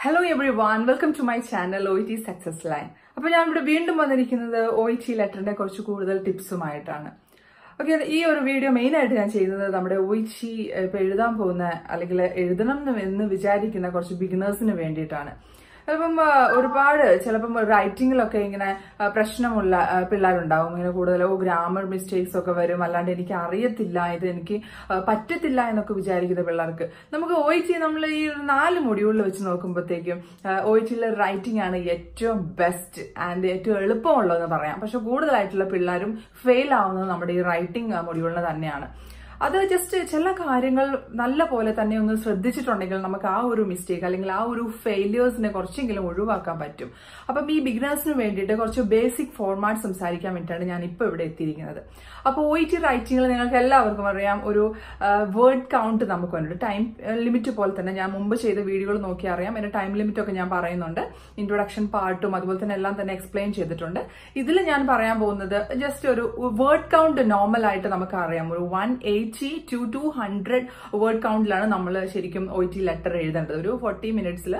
Hello everyone welcome to my channel O T success line അപ്പൊ ഞാൻ ഇവിടെ വീണ്ടും വന്നിരിക്കുന്നത് ഒ ടി ലെറ്ററിന്റെ കുറച്ച് കൂടുതൽ ടിപ്സുമായിട്ടാണ് ഓക്കെ ഈ ഒരു വീഡിയോ മെയിൻ ആയിട്ട് ഞാൻ ചെയ്യുന്നത് നമ്മുടെ ഒ ടി ഇപ്പൊ എഴുതാൻ പോകുന്ന അല്ലെങ്കിൽ എഴുതണം എന്ന് വിചാരിക്കുന്ന കുറച്ച് ബിഗിനേഴ്സിന് വേണ്ടിയിട്ടാണ് ചിലപ്പം ആ, ഒരുപാട് ചിലപ്പം റൈറ്റിങ്ങിലൊക്കെ ഇങ്ങനെ ആ, പ്രശ്നമുള്ള ആ, പിള്ളേരുണ്ടാവും ഇങ്ങനെ കൂടുതലോ ഗ്രാമർ മിസ്റ്റേക്സ് ഒക്കെ വരും അല്ലാണ്ട് എനിക്ക് അറിയത്തില്ല ഇത് എനിക്ക് ആ, പറ്റത്തില്ല എന്നൊക്കെ വിചാരിക്കുന്ന പിള്ളേർക്ക് നമുക്ക് ഒ ടി നമ്മൾ ഈ ഒരു നാല് മൊഡ്യൂളിൽ വെച്ച് നോക്കുമ്പോഴത്തേക്കും ഒ ടിയിലെ റൈറ്റിംഗ് ആണ് ഏറ്റവും ബെസ്റ്റ് ആൻഡ് ഏറ്റവും എളുപ്പമുള്ളതെന്ന് പറയാം പക്ഷെ കൂടുതലായിട്ടുള്ള പിള്ളേരും ഫെയിൽ ആവുന്നത് നമ്മുടെ ഈ റൈറ്റിംഗ് മൊഡ്യൂളിന് തന്നെയാണ് അത് ജസ്റ്റ് ചില കാര്യങ്ങൾ നല്ല പോലെ തന്നെ ഒന്ന് ശ്രദ്ധിച്ചിട്ടുണ്ടെങ്കിൽ നമുക്ക് ആ ഒരു മിസ്റ്റേക്ക് അല്ലെങ്കിൽ ആ ഒരു ഫെയിലിയേഴ്സിനെ കുറച്ചെങ്കിലും ഒഴിവാക്കാൻ പറ്റും അപ്പം ഈ ബിഗിനേഴ്സിന് വേണ്ടിയിട്ട് കുറച്ച് ബേസിക് ഫോർമാറ്റ് സംസാരിക്കാൻ വേണ്ടിയിട്ടാണ് ഞാൻ ഇപ്പോൾ ഇവിടെ എത്തിയിരിക്കുന്നത് അപ്പോൾ ഒ ടി റൈറ്റിംഗിൽ നിങ്ങൾക്ക് എല്ലാവർക്കും അറിയാം ഒരു വേർഡ് കൗണ്ട് നമുക്കുണ്ട് ടൈം ലിമിറ്റ് പോലെ തന്നെ ഞാൻ മുമ്പ് ചെയ്ത വീഡിയോകൾ നോക്കി അറിയാം എൻ്റെ ടൈം ലിമിറ്റ് ഒക്കെ ഞാൻ പറയുന്നുണ്ട് ഇൻട്രൊഡക്ഷൻ പാർട്ടും അതുപോലെ തന്നെ എല്ലാം തന്നെ എക്സ്പ്ലെയിൻ ചെയ്തിട്ടുണ്ട് ഇതിൽ ഞാൻ പറയാൻ പോകുന്നത് ജസ്റ്റ് ഒരു വേർഡ് കൗണ്ട് നോർമൽ ആയിട്ട് നമുക്ക് അറിയാം ഒരു one eighty two two hundred word കൗണ്ടിലാണ് നമ്മൾ ശരിക്കും ഒ ടി ലെറ്റർ എഴുതേണ്ടത് ഒരു ഫോർട്ടി മിനിറ്റ്സിൽ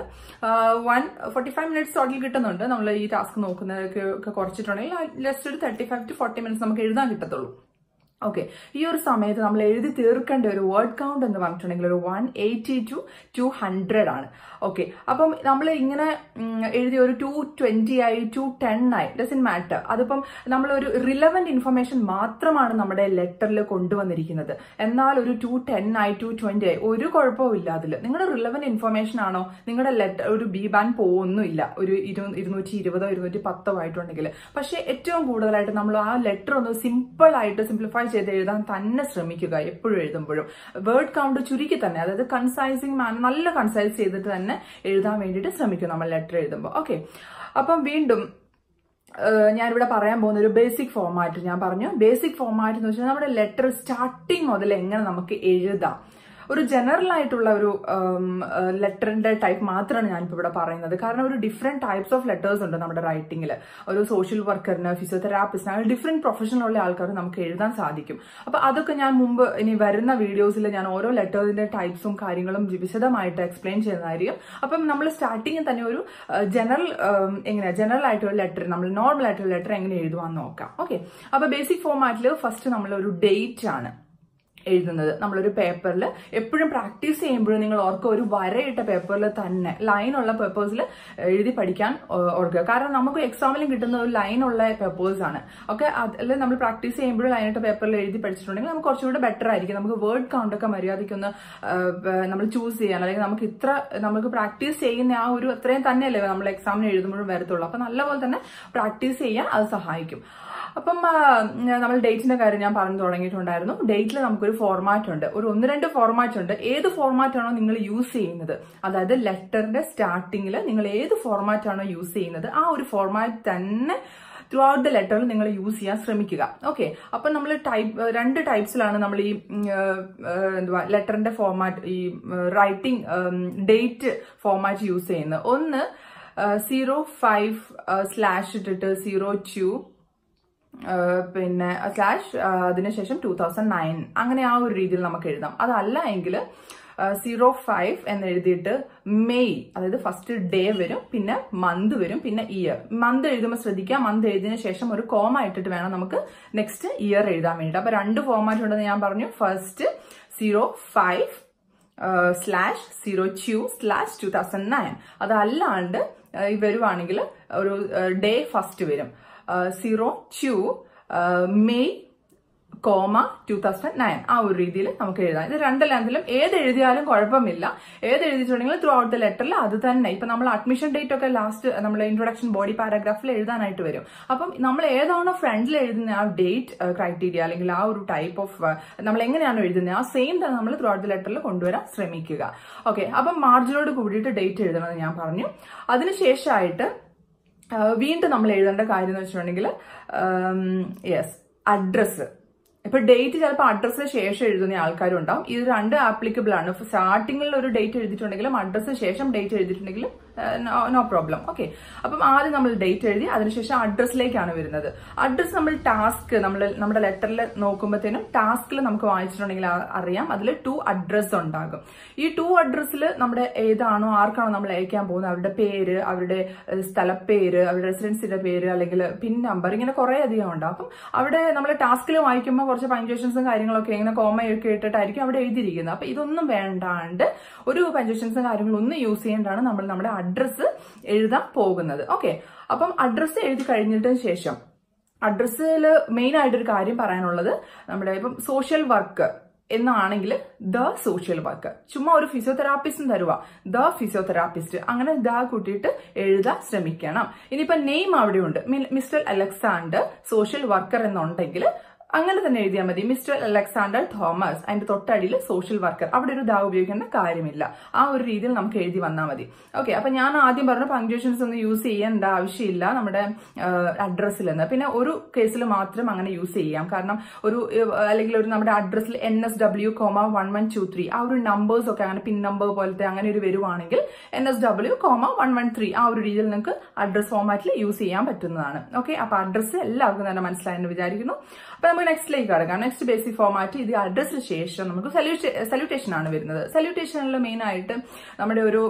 one forty five minutes total കിട്ടുന്നുണ്ട് നമ്മൾ ഈ ടാസ്ക് നോക്കുന്നതൊക്കെ ഒക്കെ കുറച്ചിട്ടുണ്ടെങ്കിൽ ജസ്റ്റ് ഒരു thirty five to forty minutes നമുക്ക് എഴുതാൻ കിട്ടത്തുള്ളൂ ഓക്കെ ഈ ഒരു സമയത്ത് നമ്മൾ എഴുതി തീർക്കേണ്ട ഒരു വേർഡ് കൗണ്ട് എന്ന് പറഞ്ഞിട്ടുണ്ടെങ്കിൽ ഒരു one eighty two two hundred ആണ് ഓക്കെ അപ്പം നമ്മൾ ഇങ്ങനെ ഉം, എഴുതിയ ഒരു ടു ട്വന്റി ആയി ടു ടെൻ ആയി ഡസ് ഇൻ മാറ്റർ അതിപ്പം നമ്മൾ ഒരു റിലവന്റ് ഇൻഫർമേഷൻ മാത്രമാണ് നമ്മുടെ ലെറ്ററിൽ കൊണ്ടുവന്നിരിക്കുന്നത് എന്നാൽ ഒരു ടു ടെൻ ആയി ടു ട്വന്റി ആയി ഒരു കുഴപ്പവും ഇല്ല അതിൽ നിങ്ങളുടെ റിലവന്റ് ഇൻഫർമേഷൻ ആണോ നിങ്ങളുടെ ലെറ്റർ ഒരു ബി ബാൻ പോകുന്നില്ല ഒരു ഇരു ഇരുന്നൂറ്റി ഇരുപതോ ഇരുന്നൂറ്റി പത്തോ ആയിട്ടുണ്ടെങ്കിൽ പക്ഷെ ഏറ്റവും കൂടുതലായിട്ട് നമ്മൾ ആ ലെറ്റർ ഒന്ന് സിമ്പിൾ ആയിട്ട് സിംപ്ലിഫൈ ചെയ്ത് എഴുതാൻ തന്നെ ശ്രമിക്കുക എപ്പോഴും എഴുതുമ്പോഴും വേർഡ് കൗണ്ട് ചുരുക്കി തന്നെ അതായത് കൺസൈസിങ് മാൻ നല്ല കൺസൈസ് ചെയ്തിട്ട് തന്നെ എഴുതാൻ വേണ്ടിയിട്ട് ശ്രമിക്കും നമ്മൾ ലെറ്റർ എഴുതുമ്പോൾ ഓക്കെ അപ്പം വീണ്ടും ഏഹ് ഞാനിവിടെ പറയാൻ പോകുന്ന ഒരു ബേസിക് ഫോർമാറ്റ് ഞാൻ പറഞ്ഞു ബേസിക് ഫോർമാറ്റ് എന്ന് വെച്ചാൽ നമ്മുടെ ലെറ്റർ സ്റ്റാർട്ടിങ് മുതൽ എങ്ങനെ നമുക്ക് എഴുതാം ഒരു ജനറൽ ആയിട്ടുള്ള ഒരു ലെറ്ററിന്റെ ടൈപ്പ് മാത്രമാണ് ഞാനിപ്പോൾ ഇവിടെ പറയുന്നത് കാരണം ഒരു ഡിഫറെന്റ് ടൈപ്സ് ഓഫ് ലെറ്റേഴ്സ് ഉണ്ട് നമ്മുടെ റൈറ്റിംഗിൽ ഒരു സോഷ്യൽ വർക്കറിന് ഫിസിയോതെറാപ്പിസ്റ്റിന് അങ്ങനെ ഡിഫറെന്റ് പ്രൊഫഷനുള്ള ആൾക്കാർ നമുക്ക് എഴുതാൻ സാധിക്കും അപ്പൊ അതൊക്കെ ഞാൻ മുമ്പ് ഇനി വരുന്ന വീഡിയോസിൽ ഞാൻ ഓരോ ലെറ്റേഴ്സിന്റെ ടൈപ്സും കാര്യങ്ങളും വിശദമായിട്ട് എക്സ്പ്ലെയിൻ ചെയ്യുന്നതായിരിക്കും അപ്പം നമ്മൾ സ്റ്റാർട്ടിങ്ങിൽ തന്നെ ഒരു ജനറൽ എങ്ങനെയാ ജനറൽ ആയിട്ടുള്ള ലെറ്റർ നമ്മൾ നോർമൽ ആയിട്ടുള്ള ലെറ്റർ എങ്ങനെ എഴുതുവാന്ന് നോക്കാം ഓക്കെ അപ്പൊ ബേസിക് ഫോർമാറ്റിൽ ഫസ്റ്റ് നമ്മൾ ഒരു ഡേറ്റ് ആണ് എഴുതുന്നത് നമ്മളൊരു പേപ്പറിൽ എപ്പോഴും പ്രാക്ടീസ് ചെയ്യുമ്പോഴും നിങ്ങൾ ഓർക്കുക ഒരു വരയിട്ട പേപ്പറിൽ തന്നെ ലൈനുള്ള പേപ്പേഴ്സിൽ എഴുതി പഠിക്കാൻ ഓ- ഓർക്കുക കാരണം നമുക്ക് എക്സാമിലും കിട്ടുന്ന ഒരു ലൈനുള്ള പേപ്പേഴ്സ് ആണ് ഓക്കെ അതിൽ നമ്മൾ പ്രാക്ടീസ് ചെയ്യുമ്പോഴും ലൈനിട്ട പേപ്പറിൽ എഴുതി പഠിച്ചിട്ടുണ്ടെങ്കിൽ നമുക്ക് കുറച്ചുകൂടെ ബെറ്റർ ആയിരിക്കും നമുക്ക് വേർഡ് കൗണ്ട് ഒക്കെ മര്യാദയ്ക്കൊന്ന് നമ്മൾ ചൂസ് ചെയ്യാൻ അല്ലെങ്കിൽ നമുക്ക് ഇത്ര നമുക്ക് പ്രാക്ടീസ് ചെയ്യുന്ന ആ ഒരു അത്രയും തന്നെയല്ലേ നമ്മൾ എക്സാമിന് എഴുതുമ്പോഴും വരത്തുള്ളൂ അപ്പൊ നല്ലപോലെ തന്നെ പ്രാക്ടീസ് ചെയ്യാൻ അത് സഹായിക്കും അപ്പം ആ, നമ്മൾ ഡേറ്റിന്റെ കാര്യം ഞാൻ പറഞ്ഞു തുടങ്ങിയിട്ടുണ്ടായിരുന്നു ഡേറ്റിൽ നമുക്കൊരു ഫോർമാറ്റ് ഉണ്ട് ഒരു ഒന്ന് രണ്ട് ഫോർമാറ്റ് ഉണ്ട് ഏത് ഫോർമാറ്റ് ആണോ നിങ്ങൾ യൂസ് ചെയ്യുന്നത് അതായത് ലെറ്ററിന്റെ സ്റ്റാർട്ടിങ്ങിൽ നിങ്ങൾ ഏത് ഫോർമാറ്റ് ആണോ യൂസ് ചെയ്യുന്നത് ആ ഒരു ഫോർമാറ്റ് തന്നെ ത്രൂ ഔട്ട് ദ ലെറ്ററിൽ നിങ്ങൾ യൂസ് ചെയ്യാൻ ശ്രമിക്കുക ഓക്കെ അപ്പൊ നമ്മൾ ടൈപ്പ് രണ്ട് ടൈപ്സിലാണ് നമ്മൾ ഈ ഉം, ഏഹ്, എന്തുവാ ലെറ്ററിന്റെ ഫോർമാറ്റ് ഈ റൈറ്റിംഗ് ഡേറ്റ് ഫോർമാറ്റ് യൂസ് ചെയ്യുന്നത് ഒന്ന് സീറോ ഫൈവ് സ്ലാഷ് ഇട്ടിട്ട് സീറോ ടു ആഹ് പിന്നെ സ്ലാഷ് അതിനുശേഷം ടൂ തൗസൻഡ് നയൻ അങ്ങനെ ആ ഒരു രീതിയിൽ നമുക്ക് എഴുതാം അതല്ല എങ്കിൽ സീറോ ഫൈവ് എന്ന് എഴുതിയിട്ട് മെയ് അതായത് ഫസ്റ്റ് ഡേ വരും പിന്നെ മന്ത് വരും പിന്നെ ഇയർ മന്ത് എഴുതുമ്പോൾ ശ്രദ്ധിക്കുക മന്ത് എഴുതിയതിനു ശേഷം ഒരു കോമ ഇട്ടിട്ട് വേണം നമുക്ക് നെക്സ്റ്റ് ഇയർ എഴുതാൻ വേണ്ടിയിട്ട് അപ്പൊ രണ്ട് ഫോർമാറ്റ് ഉണ്ടെന്ന് ഞാൻ പറഞ്ഞു first zero five slash zero two slash two thousand nine അതല്ലാണ്ട് ആഹ് ഈ വരുവാണെങ്കിൽ ഒരു ഡേ ഫസ്റ്റ് വരും zero two May comma two thousand nine ആ ഒരു രീതിയിൽ നമുക്ക് എഴുതാം ഇത് രണ്ട് ലെങ്തിലും ഏത് എഴുതിയാലും കുഴപ്പമില്ല ഏത് എഴുതിയിട്ടുണ്ടെങ്കിലും ത്രൂ ഔട്ട് ദ ലെറ്ററിൽ അത് തന്നെ ഇപ്പൊ നമ്മൾ അഡ്മിഷൻ ഡേറ്റ് ഒക്കെ ലാസ്റ്റ് നമ്മൾ ഇൻട്രൊഡക്ഷൻ ബോഡി പാരാഗ്രാഫിൽ എഴുതാനായിട്ട് വരും അപ്പം നമ്മൾ ഏതാണോ ഫ്രണ്ടിൽ എഴുതുന്ന ആ ഡേറ്റ് ക്രൈറ്റീരിയ അല്ലെങ്കിൽ ആ ഒരു ടൈപ്പ് ഓഫ് നമ്മൾ എങ്ങനെയാണോ എഴുതുന്നത് ആ സെയിം തന്നെ നമ്മൾ ത്രൂ ഔട്ട് ദ ലെറ്ററിൽ കൊണ്ടുവരാൻ ശ്രമിക്കുക ഓക്കെ അപ്പം മാർജിനോട് കൂടിയിട്ട് ഡേറ്റ് എഴുതണമെന്ന് ഞാൻ പറഞ്ഞു അതിനുശേഷമായിട്ട് ആഹ് വീണ്ടും നമ്മൾ എഴുതേണ്ട കാര്യം എന്ന് വെച്ചിട്ടുണ്ടെങ്കിൽ യെസ് അഡ്രസ്സ് ഇപ്പൊ ഡേറ്റ് ചിലപ്പോൾ അഡ്രസ്സിന് ശേഷം എഴുതുന്ന ആൾക്കാരും ഉണ്ടാവും ഇത് രണ്ട് ആപ്ലിക്കബിൾ ആണ് സ്റ്റാർട്ടിങ്ങിൽ ഒരു ഡേറ്റ് എഴുതിയിട്ടുണ്ടെങ്കിലും അഡ്രസ്സിന് ശേഷം ഡേറ്റ് എഴുതിയിട്ടുണ്ടെങ്കിലും നോ പ്രോബ്ലം ഓക്കെ അപ്പം ആദ്യം നമ്മൾ ഡേറ്റ് എഴുതി അതിനുശേഷം അഡ്രസ്സിലേക്കാണ് വരുന്നത് അഡ്രസ് നമ്മൾ ടാസ്ക് നമ്മൾ നമ്മുടെ ലെറ്ററിൽ നോക്കുമ്പോഴത്തേനും ടാസ്കിൽ നമുക്ക് വായിച്ചിട്ടുണ്ടെങ്കിൽ ആ- അറിയാം അതിൽ ടു അഡ്രസ് ഉണ്ടാകും ഈ ടു അഡ്രസ്സിൽ നമ്മുടെ ഏതാണോ ആർക്കാണോ നമ്മൾ അയക്കാൻ പോകുന്നത് അവരുടെ പേര് അവരുടെ ഏഹ്, സ്ഥലപ്പേര് അവരുടെ റെസിഡൻസിന്റെ പേര് അല്ലെങ്കിൽ പിൻ നമ്പർ ഇങ്ങനെ കുറെ അധികം ഉണ്ടാവും അപ്പം അവിടെ നമ്മൾ ടാസ്കിൽ വായിക്കുമ്പോൾ കുറച്ച് പഞ്ച്വേഷൻസും കാര്യങ്ങളൊക്കെ ഇങ്ങനെ കോമയൊക്കെ ഇട്ടിട്ടായിരിക്കും അവിടെ എഴുതിയിരിക്കുന്നത് അപ്പൊ ഇതൊന്നും വേണ്ടാണ്ട് ഒരു പഞ്ച്വേഷൻസും കാര്യങ്ങളും ഒന്നും യൂസ് ചെയ്യേണ്ടാണ് നമ്മൾ നമ്മുടെ അഡ്രസ്സ് എഴുതാൻ പോകുന്നത് ഓക്കെ അപ്പം അഡ്രസ്സ് എഴുതി കഴിഞ്ഞിട്ട് ശേഷം അഡ്രസ്സിൽ മെയിൻ ആയിട്ടൊരു കാര്യം പറയാനുള്ളത് നമ്മുടെ ഇപ്പം സോഷ്യൽ വർക്ക് എന്നാണെങ്കിൽ ദ സോഷ്യൽ വർക്ക് ചുമ്മാ ഒരു ഫിസിയോതെറാപ്പിസ്റ്റും തരുക ദ ഫിസിയോതെറാപ്പിസ്റ്റ് അങ്ങനെ ദ കൂട്ടിയിട്ട് എഴുതാൻ ശ്രമിക്കണം ഇനിയിപ്പോ നെയിം അവിടെ ഉണ്ട് മിസ്റ്റർ അലക്സാണ്ടർ സോഷ്യൽ വർക്കർ എന്നുണ്ടെങ്കിൽ അങ്ങനെ തന്നെ എഴുതിയാൽ മതി മിസ്റ്റർ അലക്സാണ്ടർ തോമസ് അതിന്റെ തൊട്ടടിയിൽ സോഷ്യൽ വർക്കർ അവിടെ ഒരു ദാ ഉപയോഗിക്കേണ്ട കാര്യമില്ല ആ ഒരു രീതിയിൽ നമുക്ക് എഴുതി വന്നാൽ മതി ഓക്കെ അപ്പൊ ഞാൻ ആദ്യം പറഞ്ഞ പങ്ക്ച്വേഷൻസ് ഒന്നും യൂസ് ചെയ്യേണ്ട ആവശ്യമില്ല നമ്മുടെ അഡ്രസ്സിൽ നിന്ന് പിന്നെ ഒരു കേസിൽ മാത്രം അങ്ങനെ യൂസ് ചെയ്യാം കാരണം ഒരു ഏഹ്, അല്ലെങ്കിൽ ഒരു നമ്മുടെ അഡ്രസ്സിൽ N S W comma one one two three ആ ഒരു നമ്പേഴ്സ് ഒക്കെ അങ്ങനെ പിൻ നമ്പർ പോലത്തെ അങ്ങനെ ഒരു വരുവാണെങ്കിൽ N S W comma one one three ആ ഒരു രീതിയിൽ നിങ്ങൾക്ക് അഡ്രസ് ഫോമാറ്റിൽ യൂസ് ചെയ്യാൻ പറ്റുന്നതാണ് ഓക്കെ അപ്പൊ അഡ്രസ്സ് എല്ലാവർക്കും തന്നെ മനസ്സിലായെന്ന് വിചാരിക്കുന്നു അപ്പൊ നമുക്ക് നെക്സ്റ്റിലേക്ക് കടക്കാം നെക്സ്റ്റ് ബേസിക് ഫോമാറ്റ് ഇത് അഡ്രസ്സിന് ശേഷം നമുക്ക് സല്യൂട്ടേഷൻ ആണ് വരുന്നത് സല്യൂട്ടേഷനിൽ മെയിൻ ആയിട്ട് നമ്മുടെ ഒരു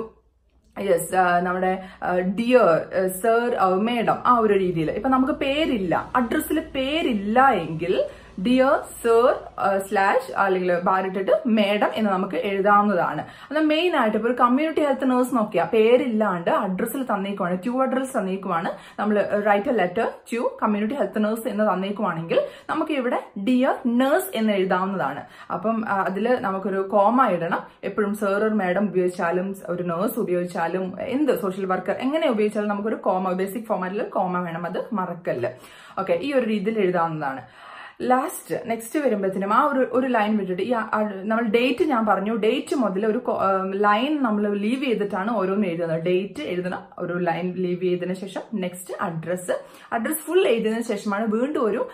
യെസ് നമ്മുടെ ഡിയർ സർ മേഡം ആ ഒരു രീതിയിൽ ഇപ്പൊ നമുക്ക് പേരില്ല അഡ്രസ്സിൽ പേരില്ല എങ്കിൽ ഡിയർ സർ സ്ലാഷ് അല്ലെങ്കിൽ ബാരിട്ടിട്ട് മേഡം എന്ന് നമുക്ക് എഴുതാവുന്നതാണ് അത് മെയിൻ ആയിട്ട് ഇപ്പൊ ഒരു കമ്മ്യൂണിറ്റി ഹെൽത്ത് നേഴ്സ് നോക്കിയാൽ പേരില്ലാണ്ട് അഡ്രസ്സിൽ തന്നേക്കുവാണ് ട്യൂ അഡ്രസ് തന്നേക്കുവാണ് നമ്മൾ write a letter to community health nurse എന്ന് തന്നേക്കുവാണെങ്കിൽ നമുക്ക് ഇവിടെ ഡിയർ നേഴ്സ് എന്ന് എഴുതാവുന്നതാണ് അപ്പം അതിൽ നമുക്കൊരു കോമ ഇടണം എപ്പോഴും സർ ഒരു മേഡം ഉപയോഗിച്ചാലും ഒരു നേഴ്സ് ഉപയോഗിച്ചാലും എന്ത് സോഷ്യൽ വർക്കർ എങ്ങനെ ഉപയോഗിച്ചാലും നമുക്കൊരു കോമ ബേസിക് ഫോമാറ്റിൽ കോമ വേണം അത് മറക്കല്ല് ഓക്കെ ഈ ഒരു രീതിയിൽ എഴുതാവുന്നതാണ് ലാസ്റ്റ് നെക്സ്റ്റ് വരുമ്പോഴത്തേനും ആ ഒരു ഒരു ലൈൻ വിട്ടിട്ട് ഈ ആ- ആ നമ്മൾ ഡേറ്റ് ഞാൻ പറഞ്ഞു ഡേറ്റ് മുതൽ ഒരു ലൈൻ നമ്മൾ ലീവ് ചെയ്തിട്ടാണ് ഓരോന്നും എഴുതുന്നത് ഡേറ്റ് എഴുതണം ഒരു ലൈൻ ലീവ് ചെയ്തതിനു ശേഷം നെക്സ്റ്റ് അഡ്രസ്സ് അഡ്രസ് ഫുൾ എഴുതിയതിനു ശേഷമാണ് വീണ്ടും ഒരു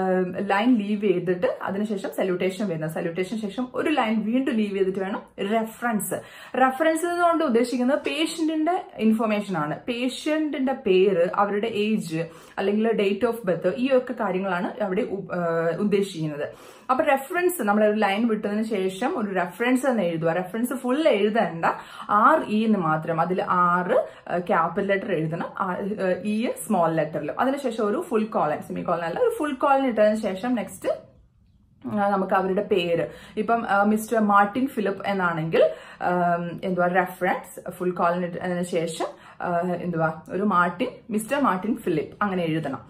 ലൈൻ ലീവ് ചെയ്തിട്ട് അതിനുശേഷം സല്യൂട്ടേഷൻ വരുന്നത് സല്യൂട്ടേഷൻ ശേഷം ഒരു ലൈൻ വീണ്ടും ലീവ് ചെയ്തിട്ട് വേണം റെഫറൻസ് റെഫറൻസ് കൊണ്ട് ഉദ്ദേശിക്കുന്നത് പേഷ്യന്റിന്റെ ഇൻഫർമേഷൻ ആണ് പേഷ്യന്റിന്റെ പേര് അവരുടെ ഏജ് അല്ലെങ്കിൽ ഡേറ്റ് ഓഫ് ബർത്ത് ഈ ഒക്കെ കാര്യങ്ങളാണ് അവിടെ ഉ- ഏഹ് ഉദ്ദേശിക്കുന്നത് അപ്പൊ റെഫറൻസ് നമ്മൾ ഒരു ലൈൻ വിട്ടതിന് ശേഷം ഒരു റെഫറൻസ് എന്ന് എഴുതുക റെഫറൻസ് ഫുൾ എഴുതണ്ട ആർ ഇ എന്ന് മാത്രം അതിൽ ആറ് ക്യാപിറ്റൽ ലെറ്റർ എഴുതണം ഇ സ്മോൾ ലെറ്ററിലും അതിനുശേഷം ഒരു ഫുൾ കോളൻ സെമി കോളൻ അല്ല ഒരു ഫുൾ കോളൻ ഇട്ടതിന് ശേഷം നെക്സ്റ്റ് ആ, നമുക്ക് അവരുടെ പേര് ഇപ്പം മിസ്റ്റർ മാർട്ടിൻ ഫിലിപ്പ് എന്നാണെങ്കിൽ ആം, എന്തുവാ റെഫറൻസ് ഫുൾ കോളിന് ശേഷം ആ, എന്തുവാ ഒരു മാർട്ടിൻ മിസ്റ്റർ മാർട്ടിൻ ഫിലിപ്പ് അങ്ങനെ എഴുതണം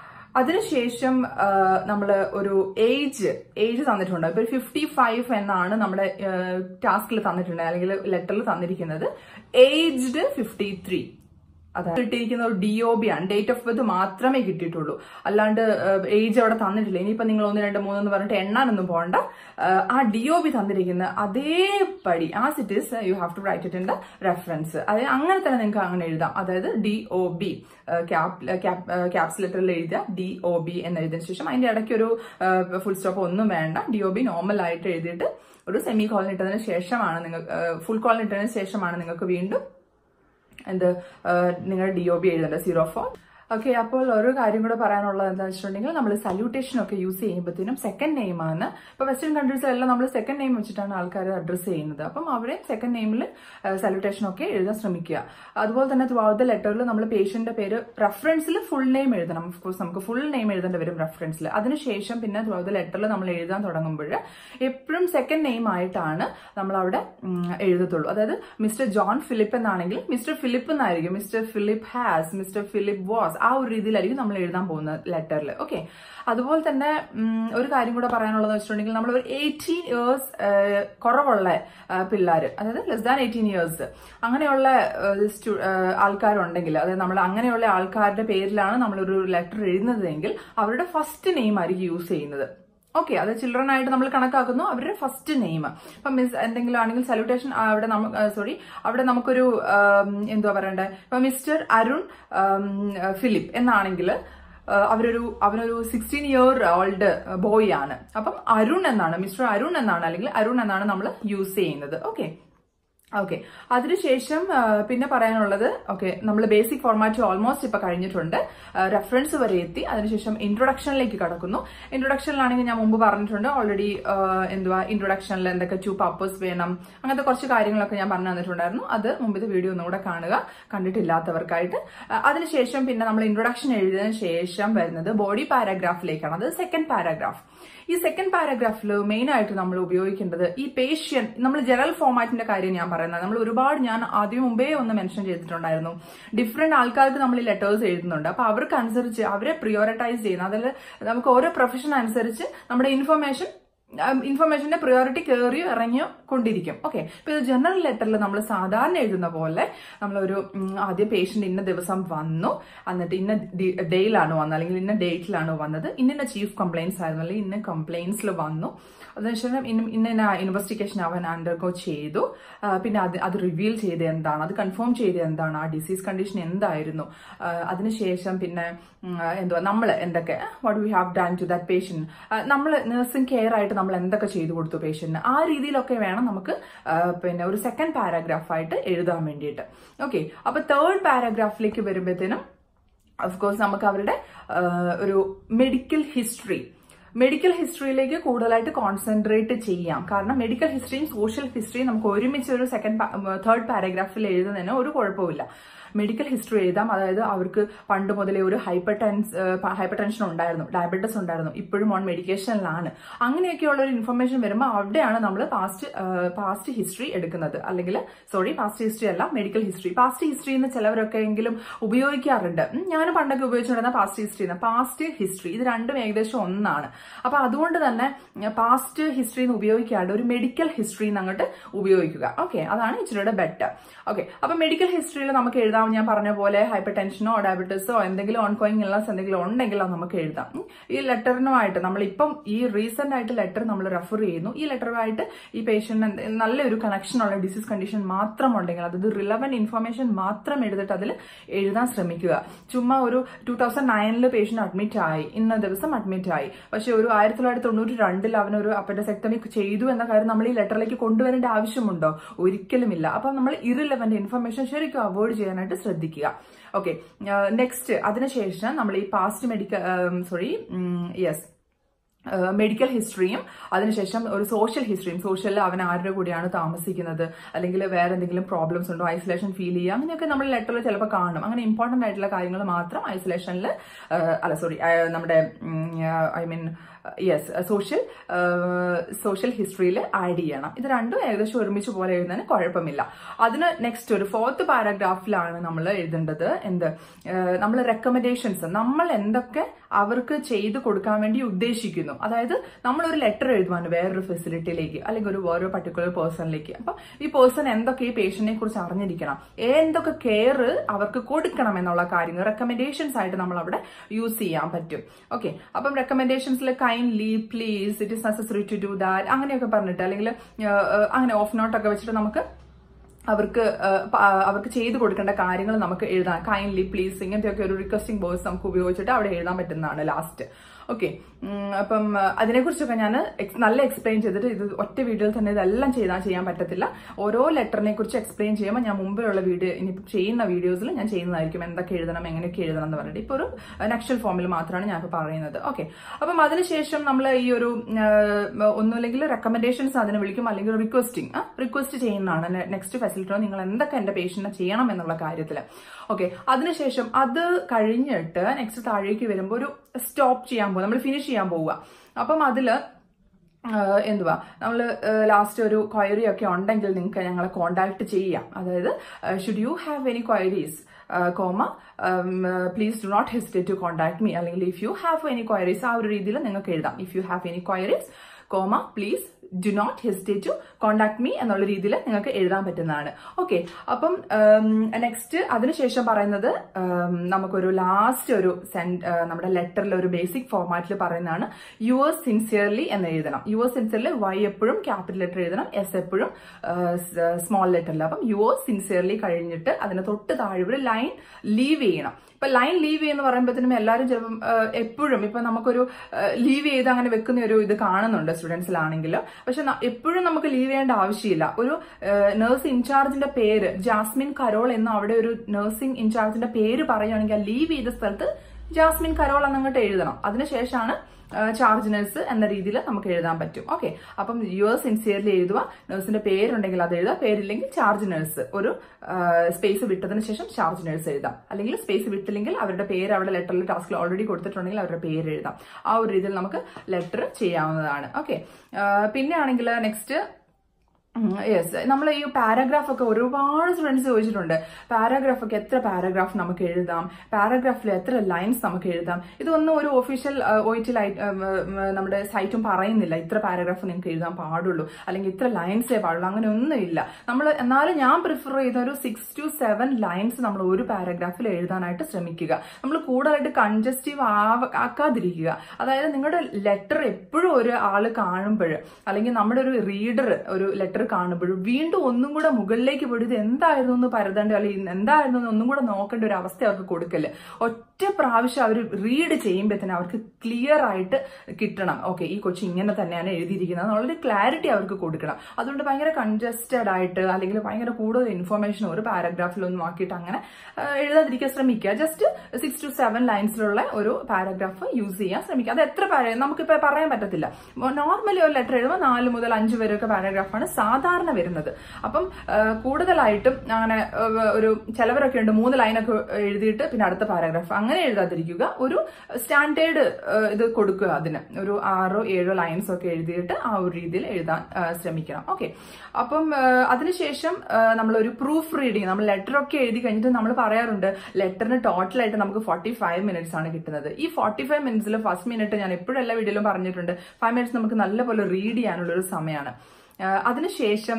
അതിനുശേഷം നമ്മൾ ഒരു ഏജ് ഏജ് തന്നിട്ടുണ്ട് ഇപ്പൊ ഫിഫ്റ്റി ഫൈവ് എന്നാണ് നമ്മുടെ ടാസ്കിൽ തന്നിട്ടുണ്ട് അല്ലെങ്കിൽ ലെറ്ററിൽ തന്നിരിക്കുന്നത് ഏജ്ഡ് ഫിഫ്റ്റി ത്രീ അതായത് കിട്ടിയിരിക്കുന്ന ഒരു ഡി ഒ ബി ആണ് ഡേറ്റ് ഓഫ് ബർത്ത് മാത്രമേ കിട്ടിയിട്ടുള്ളൂ അല്ലാണ്ട് ഏജ് അവിടെ തന്നിട്ടില്ല ഇനിയിപ്പോ നിങ്ങൾ ഒന്ന് രണ്ട് മൂന്ന് എന്ന് പറഞ്ഞിട്ട് എണ്ണാനൊന്നും പോകണ്ട ഏഹ് ആ ഡി ഒ ബി തന്നിരിക്കുന്ന അതേപടി ആ cities you have to write it in the reference അതായത് അങ്ങനെ തന്നെ നിങ്ങൾക്ക് അങ്ങനെ എഴുതാം അതായത് ഡി ഒ ബി ക്യാപ്സ് ലെറ്ററിൽ എഴുതുക ഡി ഒ ബി എന്ന് എഴുതിയതിനു ശേഷം അതിന്റെ ഇടയ്ക്ക് ഒരു ഫുൾ സ്റ്റോപ്പ് ഒന്നും വേണ്ട ഡി ഒ ബി നോർമൽ ആയിട്ട് എഴുതിയിട്ട് ഒരു സെമി കോളൻ ഇട്ടതിന് ശേഷമാണ് നിങ്ങൾ ഫുൾ കോളൻ ഇട്ടതിന് ശേഷമാണ് നിങ്ങൾക്ക് വീണ്ടും എന്ത് നിങ്ങളുടെ ഡി ഒ ബി എഴുതേണ്ടത് സീറോ ഫോർ ഓക്കെ അപ്പോൾ ഒരു കാര്യം കൂടെ പറയാനുള്ളത് എന്താ വെച്ചിട്ടുണ്ടെങ്കിൽ നമ്മൾ സല്യൂട്ടേഷൻ ഒക്കെ യൂസ് ചെയ്യുമ്പോഴത്തേനും സെക്കൻഡ് നെയിം ആണ് ഇപ്പൊ വെസ്റ്റേൺ കൺട്രീസിലെല്ലാം നമ്മൾ സെക്കൻഡ് നെയിം വെച്ചിട്ടാണ് ആൾക്കാർ അഡ്രസ്സ് ചെയ്യുന്നത് അപ്പം അവിടെ സെക്കൻഡ് നെയിമിൽ സല്യൂട്ടേഷൻ ഒക്കെ എഴുതാൻ ശ്രമിക്കുക അതുപോലെ തന്നെ ത്രൂ ഔട്ട് ദ ലെറ്ററിൽ നമ്മൾ പേഷ്യന്റിന്റെ പേര് റെഫറൻസിൽ ഫുൾ നെയിം എഴുതണം ഓഫ് കോഴ്സ് നമുക്ക് ഫുൾ നെയിം എഴുതേണ്ടി വരും റെഫറൻസിൽ അതിനുശേഷം പിന്നെ ത്രൂ ഔട്ട് ദ ലെറ്ററിൽ നമ്മൾ എഴുതാൻ തുടങ്ങുമ്പോൾ എപ്പോഴും സെക്കൻഡ് നെയിം ആയിട്ടാണ് നമ്മൾ അവിടെ ഉം, എഴുതത്തുള്ളൂ അതായത് മിസ്റ്റർ ജോൺ ഫിലിപ്പ് എന്നാണെങ്കിൽ മിസ്റ്റർ ഫിലിപ്പ് എന്നായിരിക്കും mister Philip has mister Philip was ആ ഒരു രീതിയിലായിരിക്കും നമ്മൾ എഴുതാൻ പോകുന്ന ലെറ്ററിൽ ഓക്കെ അതുപോലെ തന്നെ ഉം, ഒരു കാര്യം കൂടെ പറയാനുള്ളത് വെച്ചിട്ടുണ്ടെങ്കിൽ നമ്മൾ ഒരു എയ്റ്റീൻ ഇയേഴ്സ് കുറവുള്ള പിള്ളേർ അതായത് ലെസ് ദാൻ എയ്റ്റീൻ ഇയേഴ്സ് അങ്ങനെയുള്ള ഏഹ്, സ്റ്റു- ഏഹ്, ആൾക്കാരുണ്ടെങ്കിൽ അതായത് നമ്മൾ അങ്ങനെയുള്ള ആൾക്കാരുടെ പേരിലാണ് നമ്മളൊരു ലെറ്റർ എഴുതുന്നതെങ്കിൽ അവരുടെ ഫസ്റ്റ് നെയിം ആയിരിക്കും യൂസ് ചെയ്യുന്നത് ഓക്കെ അത് ചിൽഡ്രൻ ആയിട്ട് നമ്മൾ കണക്കാക്കുന്നു അവരുടെ ഫസ്റ്റ് നെയിം ഇപ്പം മിസ് എന്തെങ്കിലും ആണെങ്കിൽ സല്യൂട്ടേഷൻ അവിടെ നമുക്ക് സോറി അവിടെ നമുക്കൊരു ആം, എന്തുവാ പറയണ്ടേ ഇപ്പൊ മിസ്റ്റർ അരുൺ ആം, ഫിലിപ്പ് എന്നാണെങ്കിൽ അവരൊരു അവനൊരു സിക്സ്റ്റീൻ ഇയർ ഓൾഡ് ബോയ് ആണ് അപ്പം അരുൺ എന്നാണ് മിസ്റ്റർ അരുൺ എന്നാണ് അല്ലെങ്കിൽ അരുൺ എന്നാണ് നമ്മൾ യൂസ് ചെയ്യുന്നത് ഓക്കെ ഓക്കെ അതിനുശേഷം ആ, പിന്നെ പറയാനുള്ളത് ഓക്കെ നമ്മൾ ബേസിക് ഫോർമാറ്റ് ഓൾമോസ്റ്റ് ഇപ്പൊ കഴിഞ്ഞിട്ടുണ്ട് റെഫറൻസ് വരെ എത്തി അതിനുശേഷം ഇൻട്രൊഡക്ഷനിലേക്ക് കടക്കുന്നു ഇൻട്രൊഡക്ഷനിലാണെങ്കിൽ ഞാൻ മുമ്പ് പറഞ്ഞിട്ടുണ്ട് ഓൾറെഡി എന്തുവാ ഇൻട്രൊഡക്ഷനിൽ എന്തൊക്കെ ടു പർപ്പസ് വേണം അങ്ങനത്തെ കുറച്ച് കാര്യങ്ങളൊക്കെ ഞാൻ പറഞ്ഞു തന്നിട്ടുണ്ടായിരുന്നു അത് മുമ്പത്തെ വീഡിയോ ഒന്നുകൂടെ കാണുക കണ്ടിട്ടില്ലാത്തവർക്കായിട്ട് ആ, അതിനുശേഷം പിന്നെ നമ്മൾ ഇൻട്രൊഡക്ഷൻ എഴുതിയതിനു ശേഷം വരുന്നത് ബോഡി പാരാഗ്രാഫിലേക്കാണ് അത് സെക്കൻഡ് പാരാഗ്രാഫ് ഈ സെക്കൻഡ് പാരാഗ്രാഫിൽ മെയിൻ ആയിട്ട് നമ്മൾ ഉപയോഗിക്കേണ്ടത് ഈ പേഷ്യൻ നമ്മൾ ജനറൽ ഫോമാറ്റിന്റെ കാര്യം ഞാൻ പറയുന്നത് നമ്മൾ ഒരുപാട് ഞാൻ ആദ്യം മുമ്പേ ഒന്ന് മെൻഷൻ ചെയ്തിട്ടുണ്ടായിരുന്നു ഡിഫറെന്റ് ആൾക്കാർക്ക് നമ്മൾ ഈ ലെറ്റേഴ്സ് എഴുതുന്നുണ്ട് അപ്പൊ അവർക്ക് അനുസരിച്ച് അവരെ പ്രിയോറിറ്റൈസ് ചെയ്യുന്ന അതായത് നമുക്ക് ഓരോ പ്രൊഫഷൻ അനുസരിച്ച് നമ്മുടെ ഇൻഫർമേഷൻ ഇൻഫർമേഷന്റെ പ്രിയോറിറ്റി കയറിയോ ഇറങ്ങിയോ കൊണ്ടിരിക്കും ഓക്കെ ഇപ്പൊ ഇത് ജനറൽ ലെറ്ററിൽ നമ്മൾ സാധാരണ എഴുതുന്ന പോലെ നമ്മളൊരു ഉം, ആദ്യം പേഷ്യന്റ് ഇന്ന ദിവസം വന്നു എന്നിട്ട് ഇന്ന ഡേയിലാണ് വന്നത് അല്ലെങ്കിൽ ഇന്ന ഡേറ്റിലാണ് വന്നത് ഇന്ന ചീഫ് കംപ്ലൈൻസ് ആയിരുന്നു അല്ലെങ്കിൽ ഇന്ന കംപ്ലൈൻസിൽ വന്നു അതിനുശേഷം ഇന്ന ഇന്ന ഇൻവെസ്റ്റിഗേഷൻ അവൻ അണ്ടർഗോ ചെയ്തു ആ, പിന്നെ അത് അത് റിവീൽ ചെയ്ത് എന്താണ് അത് കൺഫേം ചെയ്ത് എന്താണ് ആ ഡിസീസ് കണ്ടീഷൻ എന്തായിരുന്നു ആ, അതിനുശേഷം പിന്നെ ഉം, എന്തുവാ നമ്മൾ എന്തൊക്കെ what we have done to that patient നമ്മൾ നഴ്സിംഗ് കെയർ ആയിട്ട് നമ്മൾ എന്തൊക്കെ ചെയ്തു കൊടുത്തു പേഷ്യന്റിന് ആ രീതിയിലൊക്കെ വേണം നമുക്ക് ആ, പിന്നെ ഒരു സെക്കൻഡ് പാരാഗ്രാഫ് ആയിട്ട് എഴുതാൻ വേണ്ടിയിട്ട് ഓക്കെ അപ്പൊ തേർഡ് പാരാഗ്രാഫിലേക്ക് വരുമ്പോഴത്തേനും ഓഫ് കോഴ്സ് നമുക്ക് അവരുടെ ആ, ഒരു മെഡിക്കൽ ഹിസ്റ്ററി മെഡിക്കൽ ഹിസ്റ്ററിയിലേക്ക് കൂടുതലായിട്ട് കോൺസെൻട്രേറ്റ് ചെയ്യാം കാരണം മെഡിക്കൽ ഹിസ്റ്ററിയും സോഷ്യൽ ഹിസ്റ്ററിയും നമുക്ക് ഒരുമിച്ച് ഒരു സെക്കൻഡ് തേർഡ് പാരഗ്രാഫിൽ എഴുതുന്നതിന് ഒരു കുഴപ്പമില്ല മെഡിക്കൽ ഹിസ്റ്ററി എഴുതാം അതായത് അവർക്ക് പണ്ട് മുതലേ ഒരു ഹൈപ്പർ ടെൻസ് ഹൈപ്പർ ടെൻഷൻ ഉണ്ടായിരുന്നു ഡയബറ്റിസ് ഉണ്ടായിരുന്നു ഇപ്പോഴും ഓൺ മെഡിക്കേഷനിലാണ് അങ്ങനെയൊക്കെയുള്ള ഒരു ഇൻഫർമേഷൻ വരുമ്പോൾ അവിടെയാണ് നമ്മൾ പാസ്റ്റ് പാസ്റ്റ് ഹിസ്റ്ററി എടുക്കുന്നത് അല്ലെങ്കിൽ സോറി പാസ്റ്റ് ഹിസ്റ്ററി അല്ല മെഡിക്കൽ ഹിസ്റ്ററി പാസ്റ്റ് ഹിസ്റ്ററി എന്ന് ചിലവരൊക്കെ എങ്കിലും ഉപയോഗിക്കാറുണ്ട് ഉം, ഞാൻ പണ്ടൊക്കെ ഉപയോഗിച്ചിരുന്ന പാസ്റ്റ് ഹിസ്റ്ററി പാസ്റ്റ് ഹിസ്റ്ററി ഇത് രണ്ടും ഏകദേശം ഒന്നാണ് അപ്പൊ അതുകൊണ്ട് തന്നെ പാസ്റ്റ് ഹിസ്റ്ററി എന്ന് ഉപയോഗിക്കാണ്ട് ഒരു മെഡിക്കൽ ഹിസ്റ്ററി എന്ന് അങ്ങോട്ട് ഉപയോഗിക്കുക ഓക്കെ അതാണ് ഇച്ചിരിയുടെ ബെറ്റർ ഓക്കെ അപ്പൊ മെഡിക്കൽ ഹിസ്റ്ററിയിൽ നമുക്ക് എഴുതാം ഞാൻ പറഞ്ഞ പോലെ ഹൈപ്പർ ടെൻഷനോ ഡയബറ്റീസോ എന്തെങ്കിലും ഓൺഗോയിങ് ഇല്ലസ് എന്തെങ്കിലും ഉണ്ടെങ്കിൽ അത് നമുക്ക് എഴുതാം ഉം. ഈ ലെറ്ററിനുമായിട്ട് നമ്മളിപ്പം ഈ റീസെന്റ് ആയിട്ട് ലെറ്റർ നമ്മൾ റെഫർ ചെയ്യുന്നു ഈ ലെറ്ററുമായിട്ട് ഈ പേഷ്യന്റ് നല്ലൊരു കണക്ഷൻ ഉള്ള ഡിസീസ് കണ്ടീഷൻ മാത്രം ഉണ്ടെങ്കിൽ അതായത് റിലവന്റ് ഇൻഫർമേഷൻ മാത്രം എടുത്തിട്ട് അതിൽ എഴുതാൻ ശ്രമിക്കുക ചുമ്മാ ഒരു ടൂ തൗസൻഡ് നയനിൽ പേഷ്യന്റ് അഡ്മിറ്റ് ആയി ഇന്ന ദിവസം അഡ്മിറ്റ് ആയി പക്ഷെ ഒരു ആയിരത്തി തൊള്ളായിരത്തി തൊണ്ണൂറ്റി രണ്ടിൽ അവനൊരു അപ്പൻഡസെക്ടമി ചെയ്തു എന്ന കാര്യം നമ്മൾ ഈ ലെറ്ററിലേക്ക് കൊണ്ടുവരേണ്ട ആവശ്യമുണ്ടോ ഒരിക്കലുമില്ല അപ്പൊ നമ്മൾ ഇറിലവന്റ് ഇൻഫർമേഷൻ ശരിക്കും അവോയ്ഡ് ചെയ്യാനായിട്ട് ശ്രദ്ധിക്കുക ഓക്കെ നെക്സ്റ്റ് അതിനുശേഷം നമ്മൾ ഈ past medical sorry yes medical ഹിസ്റ്ററിയും അതിനുശേഷം ഒരു സോഷ്യൽ ഹിസ്റ്ററിയും സോഷ്യലിൽ അവൻ ആരുടെ കൂടെയാണ് താമസിക്കുന്നത് അല്ലെങ്കിൽ വേറെ എന്തെങ്കിലും പ്രോബ്ലംസ് ഉണ്ടോ ഐസൊലേഷൻ ഫീൽ ചെയ്യുക അങ്ങനെയൊക്കെ നമ്മൾ ലെറ്ററിൽ ചിലപ്പോൾ കാണും അങ്ങനെ ഇമ്പോർട്ടന്റ് ആയിട്ടുള്ള കാര്യങ്ങൾ മാത്രം ഐസൊലേഷനിൽ അല്ല സോറി നമ്മുടെ I mean yes social social ഹിസ്റ്ററിയിൽ ആഡ് ചെയ്യണം ഇത് രണ്ടും ഏകദേശം ഒരുമിച്ച് പോലെ എഴുതുന്നതിന് കുഴപ്പമില്ല അതിന് നെക്സ്റ്റ് ഒരു ഫോർത്ത് പാരാഗ്രാഫിലാണ് നമ്മൾ എഴുതേണ്ടത് എന്ത് നമ്മൾ റെക്കമെൻഡേഷൻസ് നമ്മൾ എന്തൊക്കെ അവർക്ക് ചെയ്തു കൊടുക്കാൻ വേണ്ടി ഉദ്ദേശിക്കുന്നു അതായത് നമ്മൾ ഒരു ലെറ്റർ എഴുതുവാണ് വേറൊരു ഫെസിലിറ്റിയിലേക്ക് അല്ലെങ്കിൽ ഒരു വേറൊരു പർട്ടിക്കുലർ പേഴ്സണിലേക്ക് അപ്പൊ ഈ പേഴ്സൺ എന്തൊക്കെ ഈ പേഷ്യന്റിനെ കുറിച്ച് അറിഞ്ഞിരിക്കണം എന്തൊക്കെ കെയർ അവർക്ക് കൊടുക്കണം എന്നുള്ള കാര്യങ്ങൾ റെക്കമെൻഡേഷൻസ് ആയിട്ട് നമ്മൾ അവിടെ യൂസ് ചെയ്യാൻ പറ്റും ഓക്കെ അപ്പം റെക്കമെൻഡേഷൻസിൽ kindly please it is necessary to do that അങ്ങനെയൊക്കെ പറഞ്ഞിട്ട് അല്ലെങ്കിൽ അങ്ങനെ ഓഫ് നോട്ട് ഒക്കെ വെച്ചിട്ട് നമുക്ക് അവർക്ക് ആ, പ- ആ, അവർക്ക് ചെയ്തു കൊടുക്കേണ്ട കാര്യങ്ങൾ നമുക്ക് എഴുതാം കൈൻഡ്ലി പ്ലീസ് ഇങ്ങനത്തെയൊക്കെ ഒരു റിക്വസ്റ്റിംഗ് വേർഡ്സ് നമുക്ക് ഉപയോഗിച്ചിട്ട് അവിടെ എഴുതാൻ പറ്റുന്നതാണ് ലാസ്റ്റ് ഓക്കെ അപ്പം ആ, അതിനെക്കുറിച്ചൊക്കെ ഞാൻ നല്ല എക്സ്പ്ലെയിൻ ചെയ്തിട്ട് ഇത് ഒറ്റ വീഡിയോയിൽ തന്നെ ഇതെല്ലാം ചെയ്താൽ ചെയ്യാൻ പറ്റത്തില്ല ഓരോ ലെറ്ററിനെ കുറിച്ച് എക്സ്പ്ലെയിൻ ചെയ്യുമ്പോൾ ഞാൻ മുമ്പിലുള്ള വീഡിയോ ഇനിയിപ്പോൾ ചെയ്യുന്ന വീഡിയോസിൽ ഞാൻ ചെയ്യുന്നതായിരിക്കും എന്തൊക്കെ എഴുതണം എങ്ങനെയൊക്കെ എഴുതണം എന്ന് പറഞ്ഞിട്ട് ഇപ്പോൾ ഒരു നക്ഷൽ ഫോമിൽ മാത്രമാണ് ഞാൻ ഇപ്പോൾ പറയുന്നത് ഓക്കെ അപ്പം അതിനുശേഷം നമ്മൾ ഈ ഒരു ആ, ഒന്നുമില്ലെങ്കിൽ റെക്കമെൻഡേഷൻസ് അതിനെ വിളിക്കും അല്ലെങ്കിൽ റിക്വസ്റ്റിംഗ് റിക്വസ്റ്റ് ചെയ്യുന്നതാണ് നെക്സ്റ്റ് ഫെസിലിറ്റോ നിങ്ങൾ എന്തൊക്കെ എന്റെ പേഷ്യന്റിനെ ചെയ്യണം എന്നുള്ള കാര്യത്തിൽ ഓക്കെ അതിനുശേഷം അത് കഴിഞ്ഞിട്ട് നെക്സ്റ്റ് താഴേക്ക് വരുമ്പോൾ ഒരു സ്റ്റോപ്പ് ചെയ്യാൻ പോകും നമ്മൾ ഫിനിഷ് ചെയ്യാൻ പോവുക അപ്പം അതില് ആഹ് എന്തുവാ നമ്മൾ ലാസ്റ്റ് ഒരു ക്വയറി ഒക്കെ ഉണ്ടെങ്കിൽ നിങ്ങൾക്ക് ഞങ്ങളെ കോണ്ടാക്ട് ചെയ്യാം അതായത് should you have any queries comma please do not hesitate to contact me അല്ലെങ്കിൽ if you have any queries ആ ഒരു രീതിയിൽ നിങ്ങൾക്ക് എഴുതാം if you have any queries comma please do not hesitate to contact me എന്നുള്ള രീതിയിൽ നിങ്ങൾക്ക് എഴുതാൻ പറ്റുന്നതാണ് ഓക്കെ അപ്പം നെക്സ്റ്റ് അതിനുശേഷം പറയുന്നത് ഉം, നമുക്കൊരു ലാസ്റ്റ് ഒരു സെൻഡ് നമ്മുടെ ലെറ്ററിൽ ഒരു ബേസിക് ഫോർമാറ്റിൽ പറയുന്നതാണ് യുവേഴ്സ് സിൻസിയർലി എന്ന് എഴുതണം യുവേഴ്സ് സിൻസിയർലി വൈ എപ്പോഴും ക്യാപിറ്റൽ ലെറ്റർ എഴുതണം എസ് എപ്പോഴും സ്മോൾ ലെറ്ററിൽ അപ്പം യുവേഴ്സ് സിൻസിയർലി കഴിഞ്ഞിട്ട് അതിന് തൊട്ട് താഴെ ഒരു ലൈൻ ലീവ് ചെയ്യണം ഇപ്പൊ ലൈൻ ലീവ് ചെയ്യുന്ന പറയുമ്പോഴത്തേനും എല്ലാവരും ചിലപ്പം ആഹ്, എപ്പോഴും ഇപ്പൊ നമുക്കൊരു ലീവ് ചെയ്ത് അങ്ങനെ വെക്കുന്ന ഒരു ഇത് കാണുന്നുണ്ട് സ്റ്റുഡൻസിലാണെങ്കിലും പക്ഷെ ന- എപ്പോഴും നമുക്ക് ലീവ് ചെയ്യേണ്ട ആവശ്യമില്ല ഒരു നഴ്സ് ഇൻചാർജിന്റെ പേര് ജാസ്മിൻ കരോൾ എന്ന അവിടെ ഒരു നഴ്സിംഗ് ഇൻചാർജിന്റെ പേര് പറയുകയാണെങ്കിൽ ആ ലീവ് ചെയ്ത സ്ഥലത്ത് ജാസ്മിൻ കരോൾ എന്നങ്ങോട്ട് എഴുതണം അതിനുശേഷമാണ് ചാർജ് നഴ്സ് എന്ന രീതിയിൽ നമുക്ക് എഴുതാൻ പറ്റും ഓക്കെ അപ്പം യുവർ സിൻസിയർലി എഴുതുക നഴ്സിന്റെ പേരുണ്ടെങ്കിൽ അത് എഴുതുക പേരില്ലെങ്കിൽ ചാർജ് നഴ്സ് ഒരു സ്പേസ് വിട്ടതിന് ശേഷം ചാർജ് നഴ്സ് എഴുതാം അല്ലെങ്കിൽ സ്പേസ് വിട്ടില്ലെങ്കിൽ അവരുടെ പേര് അവിടെ ലെറ്ററിൽ ടാസ്കിൽ ഓൾറെഡി കൊടുത്തിട്ടുണ്ടെങ്കിൽ അവരുടെ പേര് എഴുതാം ആ ഒരു രീതിയിൽ നമുക്ക് ലെറ്റർ ചെയ്യാവുന്നതാണ് ഓക്കെ പിന്നെ ആണെങ്കിൽ നെക്സ്റ്റ് യെസ് നമ്മൾ ഈ പാരാഗ്രാഫ് ഒക്കെ ഒരുപാട് സ്റ്റുഡൻസ് ചോദിച്ചിട്ടുണ്ട് പാരാഗ്രാഫ് ഒക്കെ എത്ര പാരാഗ്രാഫ് നമുക്ക് എഴുതാം പാരാഗ്രാഫിൽ എത്ര ലൈൻസ് നമുക്ക് എഴുതാം ഇതൊന്നും ഒരു ഒഫീഷ്യൽ ഒ ടി നമ്മുടെ സൈറ്റും പറയുന്നില്ല ഇത്ര പാരാഗ്രാഫ് നിങ്ങൾക്ക് എഴുതാൻ പാടുള്ളൂ അല്ലെങ്കിൽ ഇത്ര ലൈൻസേ പാടുള്ളൂ അങ്ങനെ ഒന്നുമില്ല നമ്മൾ എന്നാലും ഞാൻ പ്രിഫർ ചെയ്ത ഒരു സിക്സ് ടു സെവൻ ലൈൻസ് നമ്മൾ ഒരു പാരാഗ്രാഫിൽ എഴുതാനായിട്ട് ശ്രമിക്കുക നമ്മൾ കൂടുതലായിട്ട് കൺജസ്റ്റീവ് ആക്കാതിരിക്കുക അതായത് നിങ്ങളുടെ ലെറ്റർ എപ്പോഴും ഒരു ആള് കാണുമ്പോൾ അല്ലെങ്കിൽ നമ്മുടെ ഒരു റീഡർ ഒരു ലെറ്റർ കാണുമ്പോഴും വീണ്ടും ഒന്നും കൂടെ മുകളിലേക്ക് പോയിട്ട് ഇത് എന്തായിരുന്നു എന്ന് പരതേണ്ട അല്ലെങ്കിൽ എന്തായിരുന്നു എന്ന് ഒന്നും കൂടെ നോക്കേണ്ട ഒരു അവസ്ഥ അവർക്ക് കൊടുക്കല് ഒറ്റ പ്രാവശ്യം അവർ റീഡ് ചെയ്യുമ്പോഴത്തേനും അവർക്ക് ക്ലിയർ ആയിട്ട് കിട്ടണം ഓക്കെ ഈ കൊച്ചു ഇങ്ങനെ തന്നെയാണ് എഴുതിയിരിക്കുന്നത് എന്നുള്ളൊരു ക്ലാരിറ്റി അവർക്ക് കൊടുക്കണം അതുകൊണ്ട് ഭയങ്കര കൺജസ്റ്റഡ് ആയിട്ട് അല്ലെങ്കിൽ ഭയങ്കര കൂടുതൽ ഇൻഫർമേഷൻ ഒരു പാരാഗ്രാഫിലൊന്നും ആക്കിയിട്ട് അങ്ങനെ ആ, എഴുതാതിരിക്കാൻ ശ്രമിക്കുക ജസ്റ്റ് സിക്സ് ടു സെവൻ ലൈൻസിലുള്ള ഒരു പാരാഗ്രാഫ് യൂസ് ചെയ്യാൻ ശ്രമിക്കുക അത് എത്ര പാര നമുക്കിപ്പോൾ പറയാൻ പറ്റത്തില്ല നോർമലി ഒരു ലെറ്റർ എഴുതുമ്പോൾ നാല് മുതൽ അഞ്ച് വരെയൊക്കെ പാരാഗ്രാഫാണ് സാധാരണ വരുന്നത് അപ്പം ആ, കൂടുതലായിട്ടും അങ്ങനെ ആ, ഒരു ചിലവരൊക്കെ ഉണ്ട് മൂന്ന് ലൈനൊക്കെ എഴുതിയിട്ട് പിന്നെ അടുത്ത പാരാഗ്രാഫ് അങ്ങനെ എഴുതാതിരിക്കുക ഒരു സ്റ്റാൻഡേർഡ് ഇത് കൊടുക്കുക അതിന് ഒരു ആറോ ഏഴോ ലൈൻസ് ഒക്കെ എഴുതിയിട്ട് ആ ഒരു രീതിയിൽ എഴുതാൻ ആ, ശ്രമിക്കണം ഓക്കെ അപ്പം ആ, അതിനുശേഷം നമ്മൾ ഒരു പ്രൂഫ് റീഡിങ് നമ്മൾ ലെറ്റർ ഒക്കെ എഴുതി കഴിഞ്ഞിട്ട് നമ്മൾ പറയാറുണ്ട് ലെറ്ററിന് ടോട്ടലായിട്ട് നമുക്ക് ഫോർട്ടി ഫൈവ് മിനിറ്റ്സ് ആണ് കിട്ടുന്നത് ഈ ഫോർട്ടി ഫൈവ് മിനിറ്റ്സിൽ ഫസ്റ്റ് മിനിറ്റ് ഞാൻ എപ്പോഴും എല്ലാ വീഡിയോയിലും പറഞ്ഞിട്ടുണ്ട് ഫൈവ് മിനിറ്റ്സ് നമുക്ക് നല്ലപോലെ റീഡ് ചെയ്യാനുള്ള ഒരു സമയമാണ് ആ, അതിനുശേഷം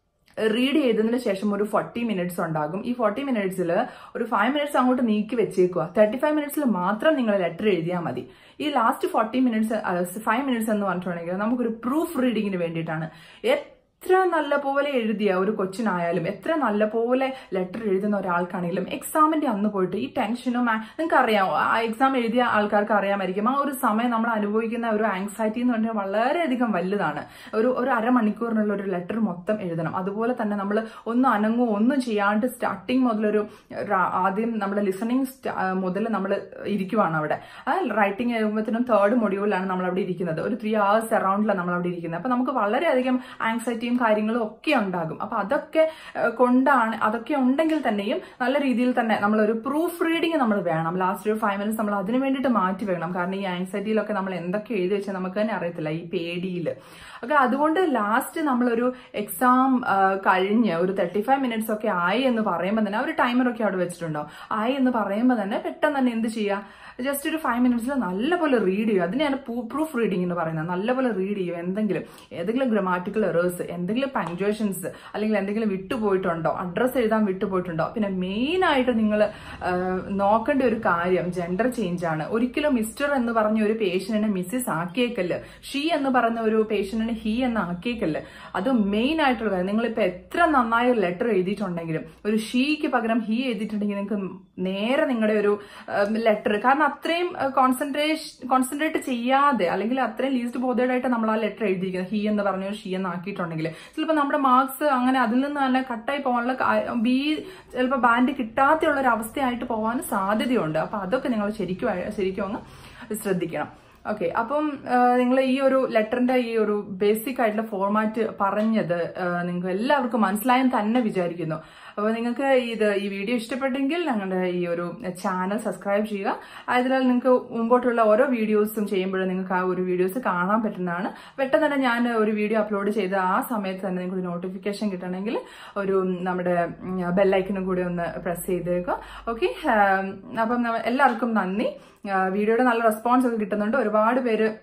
റീഡ് ചെയ്തതിന് ശേഷം ഒരു ഫോർട്ടി മിനിറ്റ്സ് ഉണ്ടാകും ഈ ഫോർട്ടി മിനിറ്റ്സിൽ ഒരു ഫൈവ് മിനിറ്റ്സ് അങ്ങോട്ട് നീക്കി വെച്ചേക്കുക തേർട്ടി ഫൈവ് മിനിറ്റ്സിൽ മാത്രം നിങ്ങൾ ലെറ്റർ എഴുതിയാൽ മതി ഈ last forty minutes five minutes എന്ന് പറഞ്ഞിട്ടുണ്ടെങ്കിൽ നമുക്കൊരു പ്രൂഫ് റീഡിങ്ങിന് വേണ്ടിയിട്ടാണ് എത്ര നല്ല പോലെ എഴുതിയ ഒരു കൊച്ചിനായാലും എത്ര നല്ല പോലെ ലെറ്റർ എഴുതുന്ന ഒരാൾക്കാണെങ്കിലും എക്സാമിന്റെ അന്ന് പോയിട്ട് ഈ ടെൻഷനും നിങ്ങൾക്ക് അറിയാം ആ എക്സാം എഴുതിയ ആൾക്കാർക്ക് അറിയാമായിരിക്കും ആ ഒരു സമയം നമ്മൾ അനുഭവിക്കുന്ന ഒരു ആങ്സൈറ്റി എന്ന് പറഞ്ഞാൽ വളരെയധികം വലുതാണ് ഒരു ഒരു അരമണിക്കൂറിനുള്ള ഒരു ലെറ്റർ മൊത്തം എഴുതണം അതുപോലെ തന്നെ നമ്മൾ ഒന്നും അനങ്ങോ ഒന്നും ചെയ്യാണ്ട് സ്റ്റാർട്ടിങ് മുതലൊരു ര- ആദ്യം നമ്മുടെ ലിസണിങ് മുതൽ നമ്മൾ ഇരിക്കുവാണ് അവിടെ ആ റൈറ്റിംഗ് എഴുതുമ്പോഴത്തേനും തേർഡ് മൊഡ്യൂളിലാണ് നമ്മൾ അവിടെ ഇരിക്കുന്നത് ഒരു ത്രീ അവേഴ്സ് അറൌണ്ടിലാണ് നമ്മൾ അവിടെ ഇരിക്കുന്നത് അപ്പൊ നമുക്ക് വളരെയധികം ആങ്സൈറ്റിയും കാര്യങ്ങളും ഒക്കെ ഉണ്ടാകും അപ്പൊ അതൊക്കെ ഏഹ്, കൊണ്ടാണ് അതൊക്കെ ഉണ്ടെങ്കിൽ തന്നെയും നല്ല രീതിയിൽ തന്നെ നമ്മൾ ഒരു പ്രൂഫ് റീഡിങ് നമ്മൾ വേണം ലാസ്റ്റ് ഒരു ഫൈവ് മിനിറ്റ്സ് നമ്മൾ അതിന് വേണ്ടിയിട്ട് മാറ്റി വെക്കണം കാരണം ഈ ആങ്സൈറ്റിയിലൊക്കെ നമ്മൾ എന്തൊക്കെ എഴുതി വെച്ചാൽ നമുക്ക് തന്നെ അറിയത്തില്ല ഈ പേടിയിൽ ഒക്കെ അതുകൊണ്ട് ലാസ്റ്റ് നമ്മളൊരു എക്സാം കഴിഞ്ഞ് ഒരു തേർട്ടി ഫൈവ് മിനിറ്റ്സ് ഒക്കെ ആയി എന്ന് പറയുമ്പോൾ തന്നെ ആ ഒരു ടൈമർ ഒക്കെ അവിടെ വെച്ചിട്ടുണ്ടാവും ആയി എന്ന് പറയുമ്പോൾ തന്നെ പെട്ടെന്ന് തന്നെ എന്ത് ചെയ്യുക ജസ്റ്റ് ഒരു ഫൈവ് മിനിറ്റ്സിൽ നല്ലപോലെ റീഡ് ചെയ്യുക അതിനെയാണ് പ്രൂഫ് റീഡിംഗ് എന്ന് പറയുന്നത് നല്ലപോലെ റീഡ് ചെയ്യുക എന്തെങ്കിലും ഏതെങ്കിലും ഗ്രമാറ്റിക്കൽ എറേഴ്സ് എന്തെങ്കിലും പങ്ക്ച്വേഷൻസ് അല്ലെങ്കിൽ എന്തെങ്കിലും വിട്ടുപോയിട്ടുണ്ടോ അഡ്രസ്സ് എഴുതാൻ വിട്ടുപോയിട്ടുണ്ടോ പിന്നെ മെയിൻ ആയിട്ട് നിങ്ങൾ നോക്കേണ്ട ഒരു കാര്യം ജെൻഡർ ചേഞ്ച് ആണ് ഒരിക്കലും മിസ്റ്റർ എന്ന് പറഞ്ഞ ഒരു പേഷ്യന്റിനെ മിസ്സിസ് ആക്കിയേക്കല്ല് ഷീ എന്ന് പറഞ്ഞ ഒരു പേഷ്യന്റിനെ ഹി എന്ന് ആക്കിയേക്കല്ല് അത് മെയിൻ ആയിട്ടുള്ള കാര്യം നിങ്ങളിപ്പോ എത്ര നന്നായി ഒരു ലെറ്റർ എഴുതിയിട്ടുണ്ടെങ്കിലും ഒരു ഷീക്ക് പകരം ഹി എഴുതിയിട്ടുണ്ടെങ്കിൽ നിങ്ങൾക്ക് നേരെ നിങ്ങളുടെ ഒരു ലെറ്റർ കാരണം അത്രയും കോൺസെൻട്രേഷൻ കോൺസെൻട്രേറ്റ് ചെയ്യാതെ അല്ലെങ്കിൽ അത്രയും ലീസ്റ്റ് ബോധേഡ് ആയിട്ട് നമ്മൾ ആ ലെറ്റർ എഴുതിയിരിക്കുന്നത് ഹി എന്ന് പറഞ്ഞ ഷീ എന്ന് ആക്കിയിട്ടുണ്ടെങ്കിൽ ചിലപ്പോൾ നമ്മുടെ മാർക്സ് അങ്ങനെ അതിൽ നിന്ന് തന്നെ കട്ടായി പോകാനുള്ള കാ- ബി ചിലപ്പോൾ ബാൻഡ് കിട്ടാത്തുള്ള ഒരു അവസ്ഥയായിട്ട് പോകാൻ സാധ്യതയുണ്ട് അപ്പൊ അതൊക്കെ നിങ്ങൾ ശരിക്കും ശരിക്കും അങ്ങ് ശ്രദ്ധിക്കണം ഓക്കെ അപ്പം നിങ്ങൾ ഈ ഒരു ലെറ്ററിന്റെ ഈ ഒരു ബേസിക് ആയിട്ടുള്ള ഫോർമാറ്റ് പറഞ്ഞത് നിങ്ങൾക്ക് എല്ലാവർക്കും മനസ്സിലായെന്ന് തന്നെ വിചാരിക്കുന്നു അപ്പോൾ നിങ്ങൾക്ക് ഇത് ഈ വീഡിയോ ഇഷ്ടപ്പെട്ടെങ്കിൽ ഞങ്ങളുടെ ഈ ഒരു ചാനൽ സബ്സ്ക്രൈബ് ചെയ്യുക അതിനാൽ നിങ്ങൾക്ക് മുമ്പോട്ടുള്ള ഓരോ വീഡിയോസും ചെയ്യുമ്പോഴും നിങ്ങൾക്ക് ആ ഒരു വീഡിയോസ് കാണാൻ പറ്റുന്നതാണ് പെട്ടെന്ന് തന്നെ ഞാൻ ഒരു വീഡിയോ അപ്ലോഡ് ചെയ്ത ആ സമയത്ത് തന്നെ നിങ്ങൾക്ക് ഒരു നോട്ടിഫിക്കേഷൻ കിട്ടണമെങ്കിൽ ഒരു നമ്മുടെ ബെല്ലൈക്കനും കൂടി ഒന്ന് പ്രസ് ചെയ്തേക്കുക ഓക്കെ അപ്പം നമ്മ- എല്ലാവർക്കും നന്ദി ആ, വീഡിയോയുടെ നല്ല റെസ്പോൺസ് ഒക്കെ കിട്ടുന്നുണ്ട് ഒരുപാട് പേര്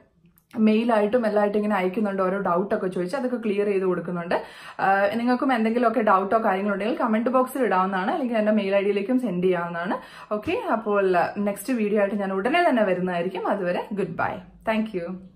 മെയിലായിട്ടും എല്ലായിട്ടും ഇങ്ങനെ അയക്കുന്നുണ്ട് ഓരോ ഡൗട്ടൊക്കെ ചോദിച്ച് അതൊക്കെ ക്ലിയർ ചെയ്ത് കൊടുക്കുന്നുണ്ട് ആഹ് നിങ്ങൾക്കും എന്തെങ്കിലുമൊക്കെ ഡൗട്ടോ കാര്യങ്ങളോ ഉണ്ടെങ്കിൽ കമന്റ് ബോക്സിൽ ഇടാവുന്നതാണ് അല്ലെങ്കിൽ എൻ്റെ മെയിൽ ഐ ഡിയിലേക്കും സെൻഡ് ചെയ്യാവുന്നതാണ് ഓക്കെ അപ്പോൾ നെക്സ്റ്റ് വീഡിയോ ആയിട്ട് ഞാൻ ഉടനെ തന്നെ വരുന്നതായിരിക്കും അതുവരെ ഗുഡ് ബൈ താങ്ക്